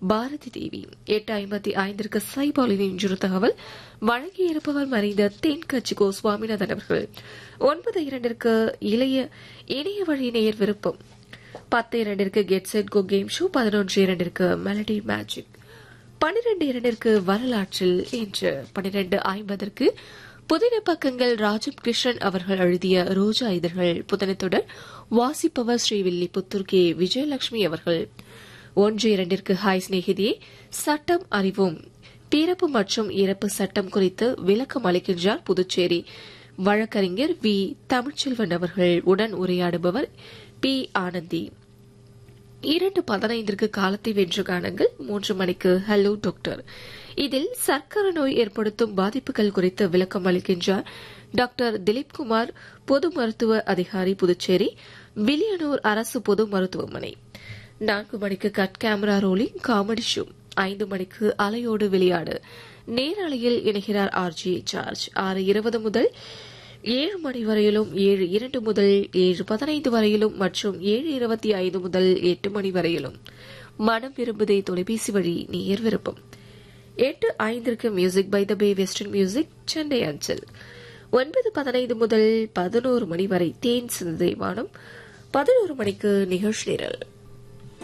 பாரதி தேவி எட்டு ஐம்பத்தி ஐந்திற்கு சைபாலின் இன்று தகவல் வழங்கியிருப்பவர் மறைந்த தென்கட்சி கோ சுவாமிநாதன் அவர்கள் ஒன்பது இரண்டிற்கு இளைய இணைய வழி நேயர் விருப்பம் பத்து இரண்டிற்கு get set go game show பதினொன்று இரண்டிற்கு மெலடி மேஜிக் பனிரெண்டு இரண்டிற்கு வரலாற்றில் இன்று பனிரெண்டு ஐம்பதற்கு புதின பக்கங்கள் ராஜம் கிருஷ்ணன் அவர்கள் எழுதிய ரோஜா இதழ்கள் புதனத்துடன் வாசிப்பவர் ஸ்ரீவில்லி புத்தூர் கே விஜயலட்சுமி அவர்கள் ஒன்று இரண்டிற்கு ஹாய் சிநேகிதியே சட்டம் அறிவோம் பிறப்பு மற்றும் இறப்பு சட்டம் குறித்து விளக்கம் அளிக்கின்றார் புதுச்சேரி வழக்கறிஞர் வி தமிழ்ச்செல்வன் அவர்கள் உடன் உரையாடுபவர் பி ஆனந்தி இரண்டு பதினைந்திற்கு காலத்தை வென்று காணுங்கள் மூன்று மணிக்கு ஹலோ டாக்டர் இதில் சர்க்கரை நோய் ஏற்படுத்தும் பாதிப்புகள் குறித்து விளக்கம் அளிக்கின்றார் டாக்டர் திலீப்குமார் பொது மருத்துவ அதிகாரி புதுச்சேரி வில்லியனூர் அரசு பொது மருத்துவமனை நான்கு மணிக்கு cut camera rolling comedy show ஐந்து மணிக்கு அலையோடு விளையாடு நேரலையில் இணைகிறார் ஆர் ஜி ஜார்ஜ் ஆறு இருபது முதல் ஏழு மணி வரையிலும் ஏழு இரண்டு முதல் ஏழு பதினைந்து வரையிலும் மற்றும் ஏழு இருபத்தி ஐந்து முதல் எட்டு மணி வரையிலும் மனம் விரும்புதே தொலைபேசி வழி நேர் விருப்பம் எட்டு ஐந்திற்கு music by the bay western music Chennai அஞ்சல் ஒன்பது பதினைந்து முதல் பதினோரு மணி வரை தேன் சிந்தை வானம் பதினோரு மணிக்கு நிகழ்ச்சி நிரல்